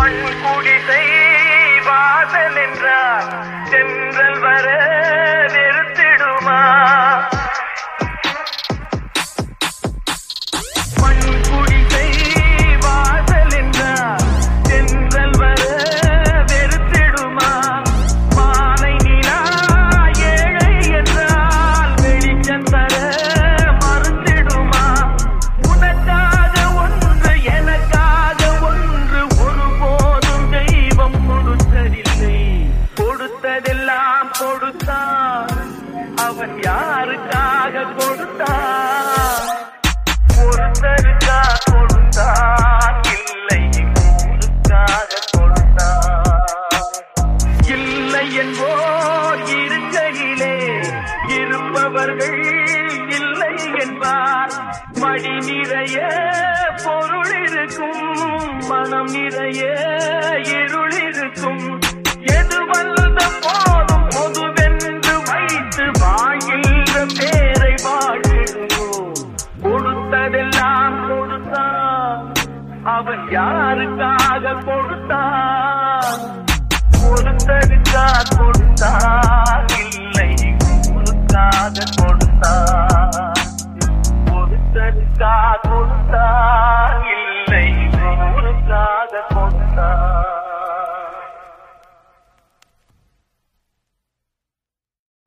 மண் குடிசை வாசல் என்றார் சென்றல் வர நிறுத்திடுமா மண் குடிசை வாசல் என்றார் சென்றல் வர வெறுத்திடுமா மாலை நிலா ஏழை என்றால் வெளிச்சம் தர மறுத்திடுமா உனக்காக ஒன்று எனக்காக ஒன்று ஒருபோதும் தெய்வம் கொடுத்ததில்லை கொடுத்ததெல்லாம் கொடுத்தான் அவன் யாருக்காக கொடுத்தான் ஒருத்தருக்கா கொடுத்தான் இல்லை ஊருக்காக கொடுத்தான் இல்லை என்போர் இருக்கையிலே இருப்பவர்கள் இல்லை என்பார் மடி நிறைய பொருள் இருக்கும் மனம் நிறைய இருள் இருக்கும் எது வந்த போதும் பொதுவென்று வைத்து வாழ்கின்ற பேரை வாழ்கின்றோம் கொடுத்ததெல்லாம் கொடுத்தான் அவன் யாருக்காக கொடுத்தான் ஒருத்தருக்கா கொடுத்தான் இல்லை ஊருக்காக கொடுத்தான் ஒருத்தருக்காக